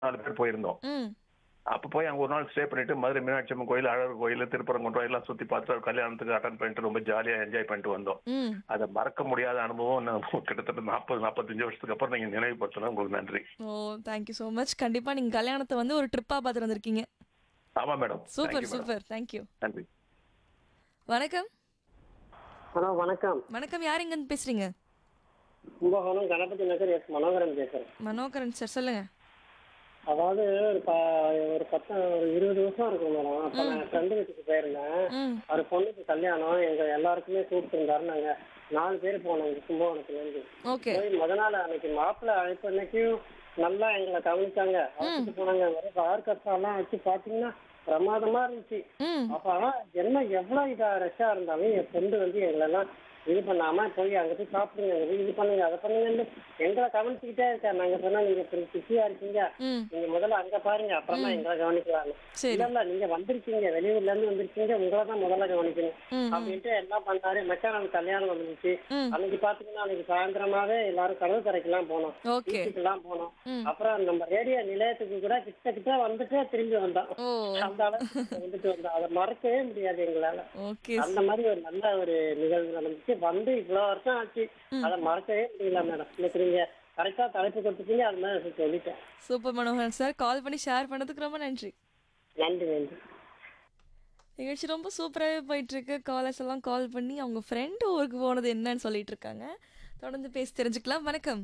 நாலு பேர் போயிருந்தோம் ம் அப்ப போய் அங்க ஒரு நாள் ஸ்டே பண்ணிட்டு மதுரை மீனாட்சி அம்மன் கோயில் அழகர் கோயில் திருப்பரங்குன்றம் எல்லாம் சுத்தி பார்த்து கல்யாணத்துக்கு அட்டன் பண்ணிட்டு ரொம்ப ஜாலியா என்ஜாய் பண்ணிட்டு வந்தோம் ம் அதை மறக்க முடியாத அனுபவம் நான் கிட்டத்தட்ட நாற்பது நாற்பத்தஞ்சு வருஷத்துக்கு அப்புறம் நீங்க நினைவுபடுத்தினா உங்களுக்கு நன்றி ஓ தேங்க்யூ ஸோ மச் கண்டிப்பா நீங்க கல்யாணத்தை வந்து ஒரு ட்ரிப்பா பார்த்துட்டு வந்திருக்கீங்க ஆமா மேடம் சூப்பர் சூப்பர் தேங்க்யூ நன்றி வணக்கம் ஹலோ வணக்கம் வணக்கம் யார் இங்கேருந்து பேசுறீங்க கும்பகோணம் கணபதி நகர் எஸ் மனோகரன் பேசுறேன் மனோகரன் சார் சொல்லுங்க அதாவது ஒரு ப ஒரு பத்து ஒரு இருபது வருஷம் இருக்கும் மேடம் அப்போ நான் ஃப்ரெண்டு வீட்டுக்கு போயிருந்தேன் ம் அவர் பொண்ணுக்கு கல்யாணம் எங்க எல்லாருக்குமே கூப்பிட்டுருந்தாரு நாங்க நாலு பேர் போனோம் கும்பகோணத்துல இருந்து ஓகே போய் முத நாள் அன்னைக்கு மாப்பிள்ளை அழைப்பு அன்னைக்கும் நல்லா எங்களை கவனிச்சாங்க அழைச்சிட்டு போனாங்க வெறும் ஆர்கெஸ்ட்ராலாம் வச்சு பாத்தீங்கன்னா பிரமாதமா இருந்துச்சு ம் அப்ப ஆனா என்ன எவ்வளவு இதா ரஷ்ஷா இருந்தாலும் என் ஃப்ரெண்டு வந்து எங்களெல்லாம் இது பண்ணாம போய் அங்க போய் சாப்பிடுங்க அங்க போய் இது பண்ணுங்க அதை பண்ணுங்கன்னு எங்களை கவனிச்சுக்கிட்டே இருக்கா நாங்க சொன்னா நீங்க இப்படி பிஸியா இருக்கீங்க ம் நீங்க முதல்ல அங்க பாருங்க அப்புறமா எங்களை கவனிக்கலாம் சரி இல்ல இல்ல நீங்க வந்திருக்கீங்க வெளியூர்ல இருந்து வந்திருக்கீங்க உங்களை தான் முதல்ல கவனிக்கணும் ம் அப்படின்ட்டு என்ன பண்ணாரு மெக்கானல் கல்யாணம் வந்துருச்சு ம் அன்னைக்கு பாத்தீங்கன்னா அன்னைக்கு சாயந்தரமாவே எல்லாரும் கடல் கரைக்கெல்லாம் போனோம் ஓகே பீச்சுக்கெல்லாம் போனோம் ம் அப்புறம் நம்ம ரேடியோ நிலையத்துக்கு கூட கிட்ட கிட்ட வந்துட்டு திரும்பி வந்தோம் ஓ அந்த அளவுக்கு வந்துட்டு வந்தோம் அதை மறக்கவே முடியாது எங்களால ஓகே அந்த மாதிரி ஒரு நல்ல ஒரு நிகழ்வு நடந்துச்சு வந்து இவ்வளவு வருஷம் ஆச்சு அதை மறக்கவே முடியல மேடம் இன்னைக்கு நீங்க கரெக்டா தலைப்பு கொடுத்துட்டீங்க அது மாதிரி சொல்லிட்டேன் சூப்பர் மனோகரன் சார் கால் பண்ணி ஷேர் பண்ணதுக்கு ரொம்ப நன்றி நன்றி நன்றி நிகழ்ச்சி ரொம்ப சூப்பராகவே போயிட்டு இருக்கு காலர்ஸ் எல்லாம் கால் பண்ணி அவங்க ஃப்ரெண்டு ஊருக்கு போனது என்னன்னு சொல்லிட்டு இருக்காங்க தொடர்ந்து பேசி தெரிஞ்சுக்கலாம் வணக்கம்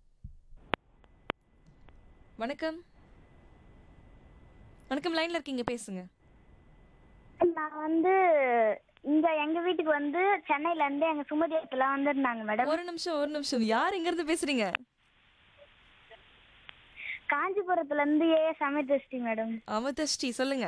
வணக்கம் வணக்கம் லைன்ல இருக்கீங்க பேசுங்க நான் வந்து இங்க எங்க வீட்டுக்கு வந்து சென்னையில இருந்து எங்க சுமதி எல்லாம் வந்திருந்தாங்க மேடம் ஒரு நிமிஷம் ஒரு நிமிஷம் யார் எங்க இருந்து பேசுறீங்க காஞ்சிபுரத்துல இருந்து ஏ சமையல் மேடம் அமிதஸ்ரீ சொல்லுங்க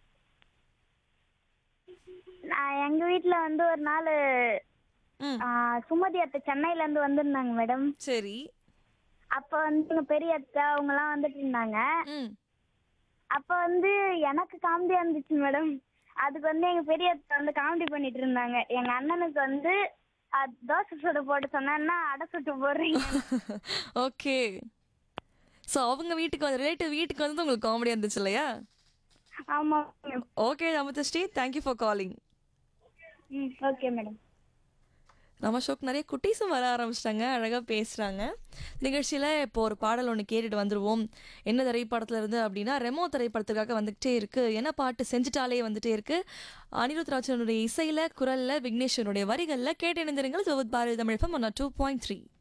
நான் எங்க வீட்ல வந்து ஒரு நாள் ம் ஆ, சுமதி அத்தை சென்னையில இருந்து வந்திருந்தாங்க மேடம் சரி அப்ப வந்து எங்க பெரிய அத்தை அவங்க எல்லாம் வந்துட்டு இருந்தாங்க ம் அப்ப வந்து எனக்கு காமெடியா இருந்துச்சு மேடம் அதுக்கு வந்து எங்க பெரிய அத்தை வந்து காமெடி பண்ணிட்டு இருந்தாங்க எங்க அண்ணனுக்கு வந்து அ, தோசை சுட போட்டு சொன்னா அடை சுட்டு போடுறீங்க ஓகே ஸோ அவங்க வீட்டுக்கு வந்து ரிலேட்டிவ் வீட்டுக்கு வந்து உங்களுக்கு காமெடியாக இருந்துச்சு இல்லையா ஆமா okay Amithasri thank you for calling hmm okay madam நம்ம ஷோக்கு நிறைய குட்டீஸும் வர ஆரம்பிச்சிட்டாங்க அழகாக பேசுகிறாங்க நிகழ்ச்சியில் இப்போ ஒரு பாடல் ஒன்று கேட்டுட்டு வந்துடுவோம் என்ன திரைப்படத்தில் இருந்து அப்படின்னா ரெமோ திரைப்படத்துக்காக வந்துகிட்டே இருக்குது என்ன பாட்டு செஞ்சுட்டாலே வந்துட்டே இருக்குது அனிருத் ராஜனுடைய இசையில் குரலில் விக்னேஸ்வரனுடைய வரிகளில் கேட்டு இணைந்திருங்கள் Bharathi Tamil one two point three